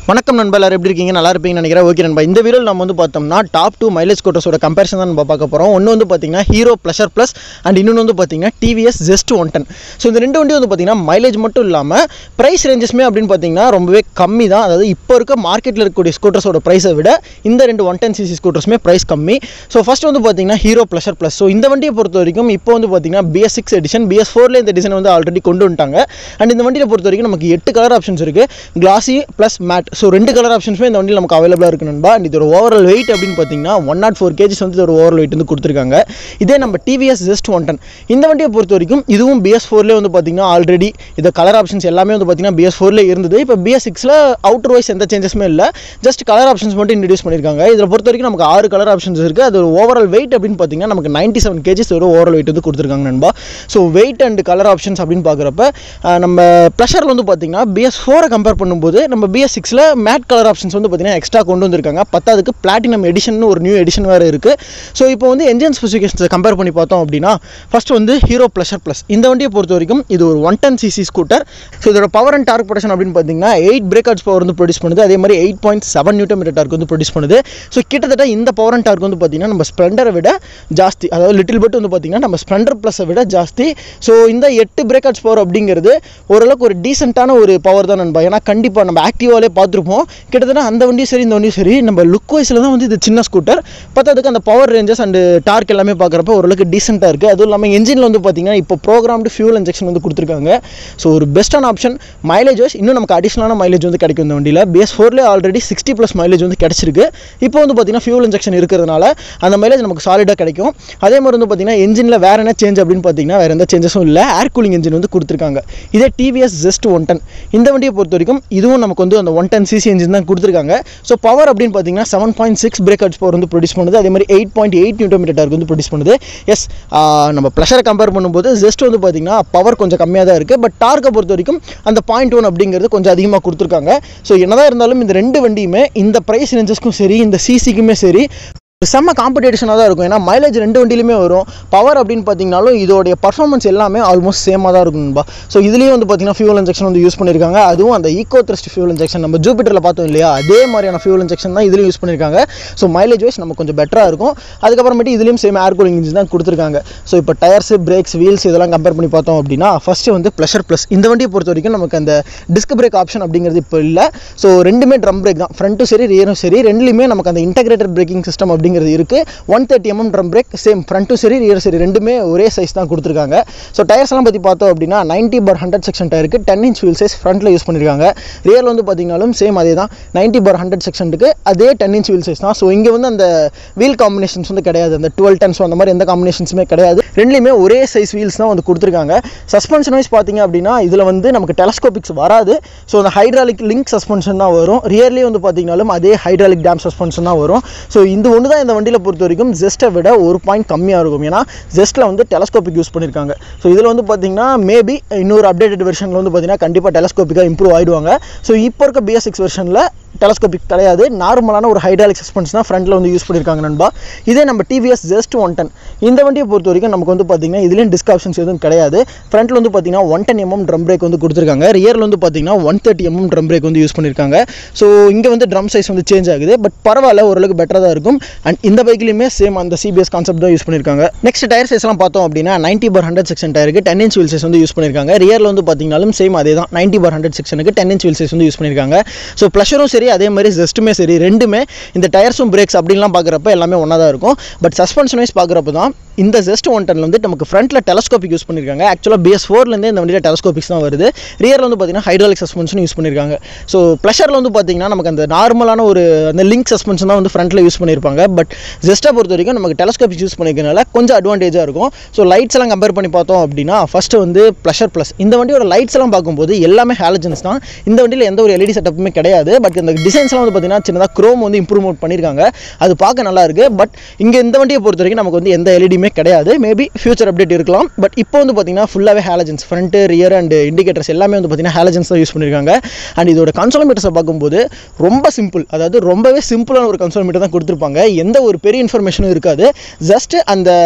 வணக்கம் நண்பா எல்லாரும் எப்படி இருக்கீங்க நல்லா இருப்பீங்கன்னு நினைக்கிறேன் ஓகே நண்பா இந்த வீடியோவில் நம்ம வந்து பார்த்தோம்னா டாப் டூ மைலேஜ் கோட்டர்ஸோட கம்பேரிசன் தான் நம்ம பார்க்க போகிறோம் ஒன்று வந்து பார்த்தீங்கன்னா ஹீரோ ப்ளஷர் ப்ளஸ் அண்ட் இன்னொன்று வந்து பார்த்தீங்கன்னா TVS Zest one ten so இந்த ரெண்டு வண்டி வந்து பார்த்தீங்கன்னா மைலேஜ் மட்டும் இல்லாமல் ப்ரைஸ் ரேஞ்சஸ்மே அப்படின்னு பார்த்தீங்கன்னா ரொம்பவே கம்மி தான் அதாவது இப்போ இருக்க மார்க்கெட்டில் இருக்கக்கூடிய ஸ்கூட்டர்ஸோட ப்ரைஸை விட இந்த ரெண்டு ஒன் டென் சிசி ஸ்கூட்டர்ஸுமே ப்ரைஸ் கம்மி ஸோ ஃபஸ்ட் வந்து பார்த்தீங்கன்னா ஹீரோ ப்ளஷர் ப்ளஸ் ஸோ இந்த வண்டியை பொறுத்த வரைக்கும் இப்போ வந்து பார்த்தீங்கன்னா பிஎஸ் சிக்ஸ் எடிஷன் பிஎஸ் ஃபோரில் இந்த டிசைன் வந்து ஆல்ரெடி கொண்டு வந்துட்டாங்க அண்ட் இந்த வண்டியை பொறுத்த வரைக்கும் நமக்கு எட்டு கலர் ஆப்ஷன்ஸ் இருக்குது கிளாசி ப்ளஸ் மேட் ஸோ ரெண்டு கலர் ஆப்ஷன்ஸுமே இந்த வண்டியில் நமக்கு அவைலபிளாக இருக்கு நண்பா அண்ட் இதோட ஓவரால் வெயிட் அப்படின்னு பார்த்தீங்கன்னா ஒன் நாட் ஃபோர் கேஜிஸ் வந்து இதோட ஓவரால் வெயிட் வந்து கொடுத்துருக்காங்க இதே நம்ம டிவிஎஸ் ஜஸ்ட் ஒன் டன் இந்த வண்டியை பொறுத்த வரைக்கும் இதுவும் பிஎஸ் ஃபோர்லேயே வந்து பார்த்தீங்கன்னா ஆல்ரெடி இந்த கலர் ஆப்ஷன்ஸ் எல்லாமே வந்து பார்த்தீங்கன்னா பிஎஸ் ஃபோர்லேயே இருந்தது இப்போ பிஎஸ் சிக்ஸில் அவுட்டர் வைஸ் எந்த சேஞ்சஸுமே இல்லை ஜஸ்ட் கலர் ஆப்ஷன்ஸ் மட்டும் இன்ட்ரடியூஸ் பண்ணியிருக்காங்க இதில் பொறுத்த வரைக்கும் நமக்கு ஆறு கலர் ஆப்ஷன்ஸ் இருக்குது அது ஓவரால் வெயிட் அப்படின்னு பார்த்தீங்கன்னா நமக்கு நைன்ட்டி செவன் கேஜிஸ் ஒரு ஓவரால் வெயிட் வந்து கொடுத்துருக்காங்க நண்பா so weight and colour options அப்படின்னு பார்க்குறப்ப அஹ், நம்ம ப்ளஷரில் வந்து பார்த்தீங்கன்னா பிஎஸ் ஃபோரை கம்பேர் பண்ணும்போது நம்ம பிஎஸ் சிக்ஸில் மேட் கலர் ஆப்ஷன்ஸ் வந்து பார்த்தீங்கன்னா எக்ஸ்ட்ரா கொண்டு வந்திருக்காங்க பத்தாவதுக்கு பிளாட்டினம் எடிஷன் ஒரு நியூ எடிஷன் வேறு இருக்குது ஸோ இப்போ வந்து என்ஜின் ஸ்பெசிஃபிகேஷன்ஸை கம்பேர் பண்ணி பார்த்தோம் அப்படின்னா ஃபர்ஸ்ட் வந்து ஹீரோ ப்ளஷர் ப்ளஸ் இந்த வண்டியை பொறுத்த வரைக்கும் இது ஒரு one ten CC scooter so இதோட பவர் அண்ட் டார்க் ப்ரொடக்ஷன் அப்படின்னு பார்த்தீங்கன்னா எயிட் பிரேக்கர்ஸ் பவர் வந்து ப்ரொடியூஸ் பண்ணுது அதே மாதிரி eight point seven newton meter torque வந்து ப்ரொடியூஸ் பண்ணுது ஸோ கிட்டத்தட்ட இந்த பவர் அண்ட் டார்க் வந்து பார்த்தீங்கன்னா நம்ம ஸ்ப்ளெண்டரை விட ஜாஸ்தி அதாவது லிட்டில் பட் வந்து பார்த்தீங்கன்னா நம்ம ஸ்ப்ளெண்டர் ப்ளஸை விட ஜாஸ்தி ஸோ இந்த எட்டு பிரேக்கர்ஸ் பவர் அப்படிங்கிறது ஓரளவுக்கு ஒரு டீசெண்டான ஒரு பவர் தான் நண்பா ஏன்னா கண்டிப்பாக நம்ம ஆக்டிவாலே பார்த்துருப்போம் கிட்டத்தட்ட அந்த வண்டியும் சரி இந்த வண்டியும் சரி நம்ம லுக் வைஸில் தான் வந்து இது சின்ன ஸ்கூட்டர் பத்தாதுக்கு அந்த பவர் ரேஞ்சஸ் அண்ட் டார்க் எல்லாமே பார்க்குறப்ப ஓரளவுக்கு டீசெண்டாக இருக்குது அதுவும் இல்லாமல் என்ஜினில் வந்து பார்த்தீங்கன்னா இப்போ ப்ரோக்ராம்டு ஃபியூல் இன்ஜெக்ஷன் வந்து கொடுத்துருக்காங்க ஸோ ஒரு பெஸ்ட்டான ஆப்ஷன் மைலேஜ் வைஸ் இன்னும் நமக்கு அடிஷனலான மைலேஜ் வந்து கிடைக்கும் இந்த வண்டியில் பிஎஸ் ஃபோர்லேயே ஆல்ரெடி சிக்ஸ்டி ப்ளஸ் மைலேஜ் வந்து கிடச்சிருக்கு இப்போ வந்து பார்த்தீங்கன்னா ஃபியூல் இன்ஜெக்ஷன் இருக்கிறதுனால அந்த மைலேஜ் நமக்கு சாலிடாக கிடைக்கும் அதே மாதிரி வந்து பார்த்தீங்கன்னா என்ஜினில் வேறு என்ன சேஞ்ச் அப்படின்னு பார்த்தீங்கன்னா வேறு எந்த சேஞ்சஸும் இல்லை ஏர் கூலிங் என்ஜின் வந்து கொடுத்துருக்காங்க இதே டிவிஎஸ் ஜஸ்ட் ஒன் டன் இந்த வண்டியை பொறுத்த வரைக்கும் இதுவும் நமக்கு வந்து அந்த ஒன் டன் சிசி என்ஜின் தான் கொடுத்துருக்காங்க ஸோ பவர் அப்படின்னு பார்த்தீங்கன்னா seven point six brake outs power வந்து ப்ரொடியூஸ் பண்ணுது அதே மாதிரி eight point eight newton metre torque வந்து ப்ரொடியூஸ் பண்ணுது எஸ் நம்ம ப்ளஷரை கம்பேர் பண்ணும்போது ஜஸ்ட் வந்து பார்த்தீங்கன்னா பவர் கொஞ்சம் கம்மியாக தான் இருக்குது பட் டார்க்கை பொறுத்த வரைக்கும் அந்த பாயிண்ட் ஒன் அப்படிங்கிறது கொஞ்சம் அதிகமாக கொடுத்துருக்காங்க ஸோ என்னதான் இருந்தாலும் இந்த ரெண்டு வண்டியுமே இந்த ப்ரைஸ் ரேஞ்சஸ்க்கும் சரி இந்த சிசிக்குமே சரி ஒரு செம்ம காம்படிஷனாக தான் இருக்கும் ஏன்னா மைலேஜ் ரெண்டு வண்டியிலுமே வரும் பவர் அப்படின்னு பார்த்தீங்கனாலும் இதோடைய பர்ஃபார்மன்ஸ் எல்லாமே ஆல்மோஸ்ட் சேமாக தான் இருக்கும் நண்பா ஸோ இதுலேயும் வந்து பார்த்தீங்கன்னா ஃபியூல் இன்ஜெக்ஷன் வந்து யூஸ் பண்ணியிருக்காங்க அதுவும் அந்த ஈகோ த்ரஸ்ட் ஃபியூல் இன்ஜெக்ஷன் நம்ம ஜூபிட்டரில் பார்த்தோம் இல்லையா அதே மாதிரியான ஃபியூல் இன்ஜெக்ஷன் தான் இதுலையும் யூஸ் பண்ணியிருக்காங்க ஸோ மைலேஜ் வைஸ் நம்ம கொஞ்சம் பெட்டராக இருக்கும் அதுக்கப்புறமேட்டு இதுலேயும் சேம் ஏர் கூலிங் இன்ஜின் தான் கொடுத்துருக்காங்க ஸோ இப்போ டயர்ஸ் பிரேக்ஸ் வீல்ஸ் இதெல்லாம் கம்பேர் பண்ணி பார்த்தோம் அப்படின்னா ஃபஸ்ட்டு வந்து ப்ளஷர் ப்ளஸ் இந்த வண்டியை பொறுத்த வரைக்கும் நமக்கு அந்த டிஸ்க் பிரேக் ஆப்ஷன் அப்படிங்கிறது இப்போ இல்லை ஸோ ரெண்டுமே ட்ரம் பிரேக் தான் ஃப்ரண்ட்டும் சரி ரியரும் சரி ரெண்டுலையுமே நமக்கு அந்த இன்டகிரேட்டட் பிரேக்கிங் சிஸ்டம் அப்படிங்கிறது இருக்குது one thirty mm drum brake same ஃப்ரண்ட்டும் சரி ரியர் சரி ரெண்டுமே ஒரே சைஸ் தான் கொடுத்துருக்காங்க ஸோ டயர்ஸ் எல்லாம் பற்றி பார்த்தோம் அப்படின்னா நைன்ட்டி பர் ஹண்ட்ரட் செக்ஷன் டயருக்கு டென் இன்ச் வீல் சைஸ் ஃப்ரண்ட்டில் யூஸ் பண்ணியிருக்காங்க ரியரில் வந்து பார்த்தீங்கனாலும் சேம் அதே தான் நைன்ட்டி பர் ஹண்ட்ரட் செக்ஷனுக்கு அதே டென் இன்ச் வீல் சைஸ் தான் ஸோ இங்கே வந்து அந்த வீல் காம்பினேஷன்ஸ் வந்து கிடையாது அந்த டுவெல் டென்ஸ் அந்த மாதிரி எந்த காம்பினேஷன்ஸுமே கிடையாது ரெண்டுலேயுமே ஒரே சைஸ் வீல்ஸ் தான் வந்து கொடுத்துருக்காங்க சஸ்பென்ஷன் வைஸ் பார்த்தீங்க அப்படின்னா இதில் வந்து நமக்கு டெலஸ்கோபிக்ஸ் வராது ஸோ அந்த ஹைட்ராலிக் லிங்க் சஸ்பென்ஷன் தான் வரும் ரியர்லேயே வந்து பார்த்தீங்கனாலும் அதே ஹைட்ராலிக் டேம் சஸ்பென்ஷன் தான் வரும் ஸோ இந்த ஒன்று தான் இந்த வண்டியில் பொறுத்த வரைக்கும் ஜெஸ்ட்டை விட ஒரு பாயிண்ட் கம்மியாக இருக்கும் ஏன்னா ஜெஸ்ட்டில் வந்து டெலஸ்கோபிக் யூஸ் பண்ணியிருக்காங்க ஸோ இதில் வந்து பார்த்தீங்கன்னா மேபி இன்னொரு அப்டேட்டட் வெர்ஷனில் வந்து பார்த்தீங்கன்னா கண்டிப்பாக டெலஸ்கோபிக்காக இம்ப்ரூவ் ஆயிடுவாங்க ஸோ இப்போ இருக்க பிஎஸ் சிக்ஸ் வெர்ஷனில் டெலஸ்கோபிக் கிடையாது நார்மலான ஒரு ஹைட்ராலிக் சஸ்பென்ஸ் தான் ஃப்ரண்ட்டில் வந்து யூஸ் பண்ணியிருக்காங்க நண்பா இதே நம்ம டிவிஎஸ் ஜஸ்ட் ஒன் டன் இந்த வண்டியை பொறுத்த வரைக்கும் நமக்கு வந்து பார்த்தீங்கன்னா இதுலேயும் டிஸ்க் ஆப்ஷன்ஸ் எதுவும் கிடையாது ஃப்ரண்ட்டில் வந்து பார்த்தீங்கன்னா one ten mm drum brake வந்து கொடுத்துருக்காங்க ரியரில் வந்து பார்த்தீங்கன்னா one thirty mm drum brake வந்து யூஸ் பண்ணியிருக்காங்க ஸோ இங்கே வந்து ட்ரம் சைஸ் வந்து சேஞ்ச் ஆகுது பட் பரவாயில்ல ஓரளவுக்கு பெட்டராக தான் இருக்கும் அண்ட் இந்த பைக்லையுமே சேம் அந்த சிபிஎஸ் கான்செப்ட் தான் யூஸ் பண்ணியிருக்காங்க நெக்ஸ்ட் டயர் சைஸ்லாம் பார்த்தோம் அப்படின்னா நைன்ட்டி பர் ஹண்ட்ரட் செக்ஷன் டயருக்கு டென் இன்ச் வீல் சைஸ் வந்து யூஸ் பண்ணியிருக்காங்க ரியரில் வந்து பார்த்தீங்கன்னாலும் சேம் அதே தான் நைன்ட்டி பர் ஹண்ட்ரட் செக்ஷனுக்கு டென் இன்ச் வீல் சைஸ் வந்து யூஸ் பண்ணியிருக்காங்க ஸோ ப்ளஷரும் சரி அதே மாதிரி ஜஸ்ட்டுமே சரி ரெண்டுமே இந்த டயர்ஸும் பிரேக்ஸ் அப்படின்லாம் பார்க்குறப்ப எல்லாமே ஒன்றா தான் இருக்கும் பட் சஸ்பென்ஷன் வைஸ் பார்க்குறப்ப தான் இந்த ஜஸ்ட் ஒன் டன்ல வந்து நமக்கு ஃப்ரண்ட்டில் டெலஸ்கோபிக் யூஸ் பண்ணியிருக்காங்க ஆக்சுவலாக பிஎஸ் ஃபோர்லேருந்தே இந்த வண்டியில் டெலஸ்கோபிக்ஸ் தான் வருது ரியரில் வந்து பார்த்தீங்கன்னா ஹைட்ராலிக் சஸ்பென்ஷன் யூஸ் பண்ணியிருக்காங்க ஸோ ப்ளஷரில் வந்து பார்த்தீங்கன்னா நமக்கு அந்த நார்மலான ஒரு அந்த லிங்க் சஸ்பென்ஷன் தான் வந்து ஃப்ரண்ட்டில் யூஸ் பண்ணியிருப்பாங்க பட் ஜஸ்ட்டை பொறுத்த வரைக்கும் நமக்கு டெலஸ்கோபிக் யூஸ் பண்ணிக்கிறனால கொஞ்சம் அட்வான்டேஜாக இருக்கும் ஸோ லைட்ஸ் எல்லாம் கம்பேர் பண்ணி பார்த்தோம் அப்படின்னா ஃபஸ்ட்டு வந்து ப்ளஷர் ப்ளஸ் இந்த வண்டியோட லைட்ஸ் எல்லாம் பார்க்கும்போது எல்லாமே ஹாலஜன்ஸ் தான் இந்த வண்டியில் எந்த ஒரு எல்இடி செட்டப்புமே கிடையாது பட் இந்த டிசைன்ஸ்லாம் வந்து பார்த்தீங்கன்னா சின்னதாக க்ரோம் வந்து இம்ப்ரூவ்மெண்ட் பண்ணியிருக்காங்க அது பார்க்க நல்லா இருக்கு பட் இங்கே இந்த வண்டியை பொறுத்த வரைக்கும் நமக்கு வந்து எந்த எல்இடியுமே கிடையாது மேபி ஃபியூச்சர் அப்டேட் இருக்கலாம் பட் இப்போ வந்து பார்த்தீங்கன்னா ஃபுல்லாகவே halogens front rear and indicators எல்லாமே வந்து பார்த்தீங்கன்னா ஹாலஜன்ஸ் தான் யூஸ் பண்ணியிருக்காங்க அண்ட் இதோட கன்சோலமீட்டர்ஸை பார்க்கும்போது ரொம்ப சிம்பிள் அதாவது ரொம்பவே சிம்பிளான ஒரு கன்சோலமீட்டர் தான் கொடுத்துருப்பாங்க எந்த ஒரு பெரிய இன்ஃபர்மேஷனும் இருக்காது ஜஸ்ட் அந்த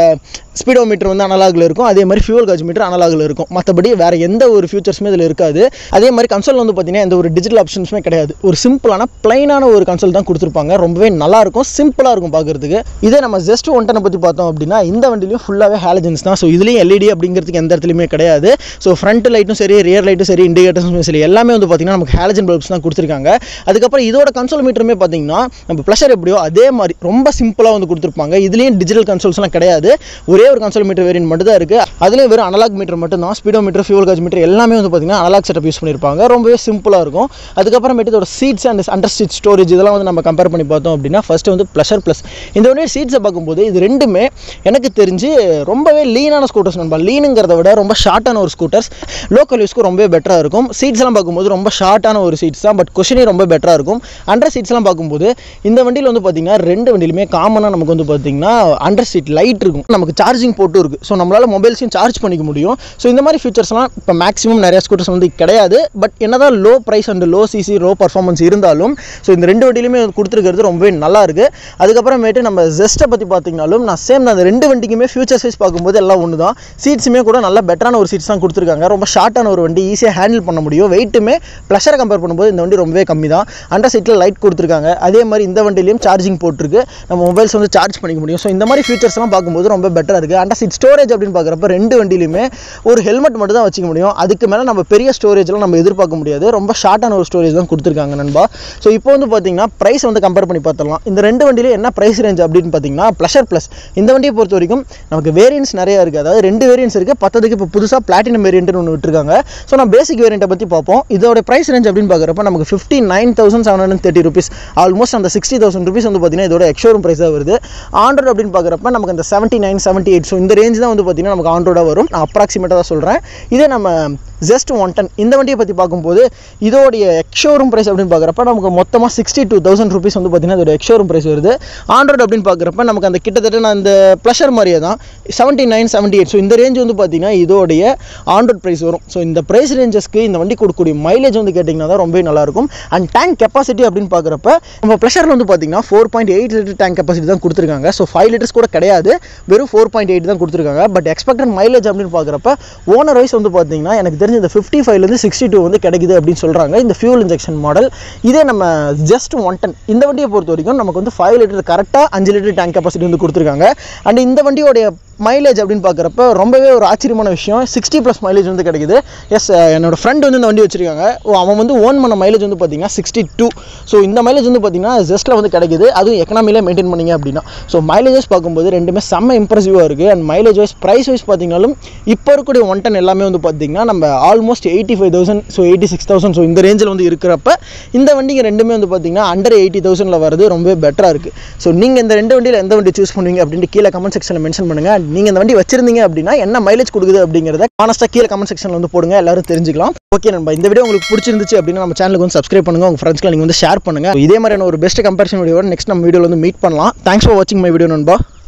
ஸ்பீடோ மீட்டர் வந்து அனலாகில் இருக்கும் அதே மாதிரி ஃபியூல் காஜ் மீட்டர் அனலாகில் இருக்கும் மற்றபடி வேறு எந்த ஒரு ஃபியூச்சர்ஸுமே இதில் இருக்காது அதே மாதிரி கன்சோல் வந்து பார்த்தீங்கன்னா எந்த ஒரு டிஜிட்டல் ஆப்ஷன்ஸுமே கிடையாது ஒரு சிம்பிளான பிளைனான ஒரு கன்சோல் தான் கொடுத்துருப்பாங்க ரொம்பவே நல்லா இருக்கும் சிம்பிளாக இருக்கும் பார்க்குறதுக்கு இதே நம்ம ஜஸ்ட் ஒன் டனை பற்றி பார்த்தோம் அப்படின்னா இந்த வண்டிலையும் ஃபுல்லாகவே ஹாலஜன்ஸ் தான் ஸோ இதுலேயும் எல்இடி அப்படிங்கிறதுக்கு எந்த இடத்துலையுமே கிடையாது ஸோ ஃப்ரண்ட் லைட்டும் சரி ரியர் லைட்டும் சரி இண்டிகேட்டர்ஸும் சரி எல்லாமே வந்து பார்த்தீங்கன்னா நமக்கு ஹாலஜன் பல்ப்ஸ் தான் கொடுத்துருக்காங்க அதுக்கப்புறம் இதோட கன்சோல் மீட்டருமே பார்த்தீங்கன்னா நம்ம ப்ளஷர் எப்படியோ அதே மாதிரி ரொம்ப சிம்பிளாக வந்து கொடுத்துருப்பாங்க இதுலேயும் டிஜிட்டல் கன்சோல்ஸ்லாம் கிடையாது ஒரே ஒரு கன்சோல் மீட்டர் வேரியன்ட் மட்டும் தான் இருக்குது அதுலேயும் வெறும் அனலாக் மீட்டர் மட்டும் தான் speedometer fuel gauge metre எல்லாமே வந்து பார்த்தீங்கன்னா அனலாக் செட்டப் யூஸ் பண்ணியிருப்பாங்க ரொம்பவே சிம்பிளாக இருக்கும் அதுக்கப்புறமேட்டு இதோட seats and under seat storage இதெல்லாம் வந்து நம்ம கம்பேர் பண்ணி பார்த்தோம் அப்படின்னா ஃபஸ்ட்டு வந்து ப்ளஷர் ப்ளஸ் இந்த ஒன்றே சீட்ஸை பார்க்கும்போது இது ரெண்டுமே எனக்கு தெரிஞ்சு ரொம்பவே லீனான ஸ்கூட்டர்ஸ் நண்பா லீனுங்கிறத விட ரொம்ப ஷார்ட்டான ஒரு ஸ்கூட்டர்ஸ் லோக்கல் யூஸ்க்கு ரொம்பவே பெட்டராக இருக்கும் சீட்ஸ்லாம் பார்க்கும்போது ரொம்ப ஷார்ட்டான ஒரு சீட்ஸ் தான் பட் கொஷினே ரொம்ப பெட்டராக இருக்கும் அண்டர் சீட்ஸ்லாம் பார்க்கும்போது இந்த வண்டியில் வந்து பார்த்தீங்கன்னா ரெண்டு வண்டியிலுமே காமனாக நமக்கு வந்து பார்த்தீங்கன்னா அண்டர் சீட் லைட் இருக்கும் நமக்கு சார்ஜிங் போட்டும் இருக்குது ஸோ நம்மளால் மொபைல்ஸையும் சார்ஜ் பண்ணிக்க முடியும் ஸோ இந்த மாதிரி ஃபீச்சர்ஸ்லாம் இப்போ மேக்ஸிமம் நிறைய ஸ்கூட்டர்ஸ் வந்து கிடையாது பட் என்னதான் low price and low CC low performance இருந்தாலும் ஸோ இந்த ரெண்டு வண்டியிலுமே கொடுத்துருக்கிறது ரொம்பவே நல்லா இருக்குது அதுக்கப்புறமேட்டு நம்ம ஜெஸ்ட்டை பற்றி பார்த்தீங்கனாலும் நான் சேம் அந்த ரெண்டு வண்டிக்குமே ஃபியூச்சர் சைஸ் பார்க்கும்போது எல்லாம் ஒன்று தான் சீட்ஸுமே கூட நல்ல பெட்டரான ஒரு சீட்ஸ் தான் கொடுத்துருக்காங்க ரொம்ப ஷார்ட்டான ஒரு வண்டி ஈஸியாக ஹேண்டில் பண்ண முடியும் வெயிட்டுமே ப்ளஷரை கம்பேர் பண்ணும்போது இந்த வண்டி ரொம்பவே கம்மி தான் அண்டர் சீட்டில் லைட் கொடுத்துருக்காங்க அதே மாதிரி இந்த வண்டிலையும் சார்ஜிங் போட்டிருக்கு நம்ம மொபைல்ஸ் வந்து சார்ஜ் பண்ணிக்க முடியும் ஸோ இந்த மாதிரி ஃபீச்சர்ஸ்லாம் பார்க்கும்போது ரொம்ப பெட்டராக இருக்குது அண்டர் சீட் ஸ்டோரேஜ் அப்படின்னு பார்க்குறப்ப ரெண்டு வண்டியிலுமே ஒரு ஹெல்மெட் மட்டும் தான் வச்சுக்க முடியும் அதுக்கு மேலே நம்ம பெரிய ஸ்டோரேஜ்லாம் நம்ம எதிர்பார்க்க முடியாது ரொம்ப ஷார்ட்டான ஒரு ஸ்டோரேஜ் தான் கொடுத்துருக்காங்க நண்பா ஸோ இப்போ வந்து பார்த்தீங்கன்னா ப்ரைஸ் வந்து கம்பேர் பண்ணி பார்த்துடலாம் இந்த ரெண்டு வண்டியில என்ன ப்ரைஸ் ரேஞ்ச் அப்படின்னு பார்த்தீங்கன்னா ப்ளஷர் ப்ளஸ் இந்த வண்டியை பொறுத்த வரைக்கும் நமக்கு வேரியன்ஸ் நிறைய இருக்குது அதாவது ரெண்டு வேரியன்ஸ் இருக்குது பத்ததுக்கு இப்போ புதுசாக பிளாட்டினம் வேரியன்ட்னு ஒன்று விட்டுருக்காங்க ஸோ நான் பேசிக் வேரியண்ட்டை பற்றி பார்ப்போம் இதோட ப்ரைஸ் ரேஞ்ச் அப்படின்னு பார்க்குறப்ப நமக்கு fifty nine thousand seven hundred thirty rupees almost அந்த சிக்ஸ்டி தௌசண்ட் ருபீஸ் வந்து பார்த்தீங்கன்னா இதோட எக்ஷோரூம் ப்ரைஸாக வருது ஆண்ட்ராய்டு அப்படின்னு பார்க்குறப்ப நமக்கு அந்த seventy nine seventy eight so இந்த ரேஞ்ச் தான் வந்து பார்த்தீங்கன்னா நமக்கு ஆண்ட்ராய்டாக வரும் நான் அப்ராக்சிமேட்டாக தான் சொல்கிறேன் இதே நம்ம ஜஸ்ட் ஒன் டன் இந்த வண்டியை பற்றி பார்க்கும்போது இதோடைய எக்ஷோரூம் ப்ரைஸ் அப்படின்னு பார்க்குறப்ப நமக்கு மொத்தமாக சிக்ஸ்டி டூ தௌசண்ட் ருபீஸ் வந்து பார்த்தீங்கன்னா இதோட எக்ஷோரூம் ப்ரைஸ் வருது ஆண்ட்ராய்டு அப்படின்னு பார்க்குறப்ப நமக்கு அந்த கிட்டத்தட்ட நான் அந்த ப்ளஷர் மாதிரியே தான் seventy nine seventy eight so இந்த ரேஞ்ச் வந்து பார்த்தீங்கன்னா இதோடைய ஆண்ட்ராய்ட் ப்ரைஸ் வரும் ஸோ இந்த ப்ரைஸ் ரேஞ்சஸ்க்கு இந்த வண்டி கொடுக்கக்கூடிய மைலேஜ் வந்து கேட்டிங்கன்னா தான் ரொம்பவே நல்லாயிருக்கும் அண்ட் டேங்க் கெப்பாசிட்டி அப்படின்னு பார்க்குறப்ப நம்ம ப்ளஷரில் வந்து பார்த்தீங்கன்னா four point eight litre tank capacity தான் கொடுத்துருக்காங்க ஸோ ஃபைவ் லிட்டர்ஸ் கூட கிடையாது வெறும் ஃபோர் பாயிண்ட் எயிட் தான் கொடுத்துருக்காங்க பட் எக்ஸ்பெக்டட் மைலேஜ் அப்படின்னு பார்க்குறப்ப ஓனர் வைஸ் வந்து பார்த்தீங்கன்னா எனக்கு தெரிஞ்ச இந்த ஃபிஃப்டி ஃபைவ்லேருந்து சிக்ஸ்டி டூ வந்து கிடைக்குது அப்படின்னு சொல்கிறாங்க இந்த ஃபியூல் இன்ஜெக்ஷன் மாடல் இதே நம்ம ஜஸ்ட் ஒன் டன் இந்த வண்டியை பொறுத்த வரைக்கும் நமக்கு வந்து ஃபைவ் லிட்டர் கரெக்டாக அஞ்சு லிட்டர் டேங்க் கெப்பாசிட்டி வந்து கொடுத்துருக்காங்க அண்ட் இந்த வண்டியோடைய மைலேஜ் அப்படின்னு பார்க்குறப்ப ரொம்பவே ஒரு ஆச்சரியமான விஷயம் சிக்ஸ்டி ப்ளஸ் மைலேஜ் வந்து கிடைக்குது எஸ் என்னோட ஃப்ரெண்ட் வந்து இந்த வண்டி வச்சிருக்காங்க ஓ, அவன் வந்து ஓன் பண்ண மைலேஜ் வந்து பார்த்தீங்கன்னா சிக்ஸ்டி டூ ஸோ இந்த மைலேஜ் வந்து பார்த்தீங்கன்னா ஜஸ்ட்டில் வந்து கிடைக்குது அதுவும் எக்கனாமியில் மெயின்டைன் பண்ணீங்க அப்படின்னா ஸோ மைலேஜஸ் பார்க்கும்போது ரெண்டுமே செம்ம இம்ப்ரெசிவாக இருக்குது and mileage wise price wise பார்த்தீங்கனாலும் இப்போ இருக்கக்கூடிய ஒன் டன் எல்லாமே வந்து பார்த்தீங்கன்னா நம்ம almost eighty five thousand so eighty six thousand so இந்த ரேஞ்சில் வந்து இருக்கிறப்ப இந்த வண்டிங்க ரெண்டுமே வந்து பார்த்தீங்கன்னா அண்டர் எயிட்டி தௌசண்டில் வரது ரொம்பவே பெட்டராக இருக்குது ஸோ நீங்கள் இந்த ரெண்டு வண்டியில் எந்த வண்டி சூஸ் பண்ணுவீங்க அப்படின்ட்டு கீழே கமெண்ட் செக்ஷனில் மென்ஷன் பண்ணுங்கள் நீங்கள் இந்த வண்டி வச்சிருந்தீங்க அப்படின்னா என்ன மைலேஜ் கொடுக்குது அப்படிங்கிறத கானஸ்ட்டாக கீழே கமெண்ட் செக்ஷனில் வந்து போடுங்க எல்லாரும் தெரிஞ்சுக்கலாம் ஓகே நண்பா இந்த வீடியோ உங்களுக்கு பிடிச்சிருந்துச்சு அப்படின்னா நம்ம சேனலுக்கு வந்து சப்ஸ்கிரைப் பண்ணுங்க உங்கள் ஃப்ரெண்ட்ஸ்க்கு நீங்கள் வந்து ஷேர் பண்ணுங்க இதே மாதிரியான ஒரு பெஸ்ட் கம்பேரிசன் வீடியோ நெக்ஸ்ட் நம்ம வீடியோவில் வந்து மீட் பண்ணலாம் தேங்க்ஸ் ஃபார் வாட்சிங் மை வீடியோ நண்பா